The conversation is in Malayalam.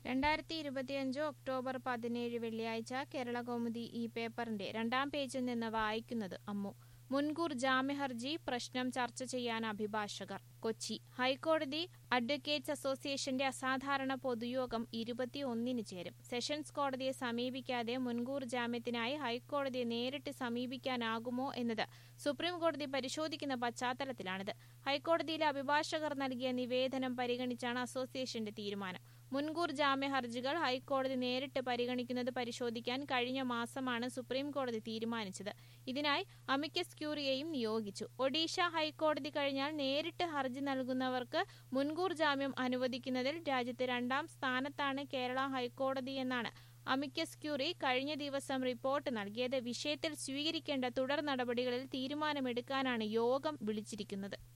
രണ്ടായിരത്തി ഇരുപത്തിയഞ്ച് ഒക്ടോബർ പതിനേഴ് വെള്ളിയാഴ്ച കേരള കൗമുദി ഈ പേപ്പറിന്റെ രണ്ടാം പേജിൽ നിന്ന് വായിക്കുന്നത് അമ്മു മുൻകൂർ ജാമ്യഹർജി പ്രശ്നം ചർച്ച ചെയ്യാൻ അഭിഭാഷകർ കൊച്ചി ഹൈക്കോടതി അഡ്വക്കേറ്റ്സ് അസോസിയേഷന്റെ അസാധാരണ പൊതുയോഗം ഇരുപത്തിയൊന്നിന് ചേരും സെഷൻസ് കോടതിയെ സമീപിക്കാതെ മുൻകൂർ ജാമ്യത്തിനായി ഹൈക്കോടതിയെ നേരിട്ട് സമീപിക്കാനാകുമോ എന്നത് സുപ്രീം കോടതി പരിശോധിക്കുന്ന പശ്ചാത്തലത്തിലാണിത് ഹൈക്കോടതിയിലെ അഭിഭാഷകർ നൽകിയ നിവേദനം പരിഗണിച്ചാണ് അസോസിയേഷന്റെ തീരുമാനം മുൻകൂർ ജാമ്യ ഹർജികൾ ഹൈക്കോടതി നേരിട്ട് പരിഗണിക്കുന്നത് പരിശോധിക്കാൻ കഴിഞ്ഞ മാസമാണ് സുപ്രീം കോടതി തീരുമാനിച്ചത് ഇതിനായി അമിക്കസ് ക്യൂറിയെയും നിയോഗിച്ചു ഒഡീഷ ഹൈക്കോടതി കഴിഞ്ഞാൽ നേരിട്ട് ഹർജി നൽകുന്നവർക്ക് മുൻകൂർ ജാമ്യം അനുവദിക്കുന്നതിൽ രാജ്യത്ത് രണ്ടാം സ്ഥാനത്താണ് കേരള ഹൈക്കോടതി എന്നാണ് അമിക്കസ് ക്യൂറി കഴിഞ്ഞ ദിവസം റിപ്പോർട്ട് നൽകിയത് വിഷയത്തിൽ സ്വീകരിക്കേണ്ട തുടർ നടപടികളിൽ തീരുമാനമെടുക്കാനാണ് യോഗം വിളിച്ചിരിക്കുന്നത്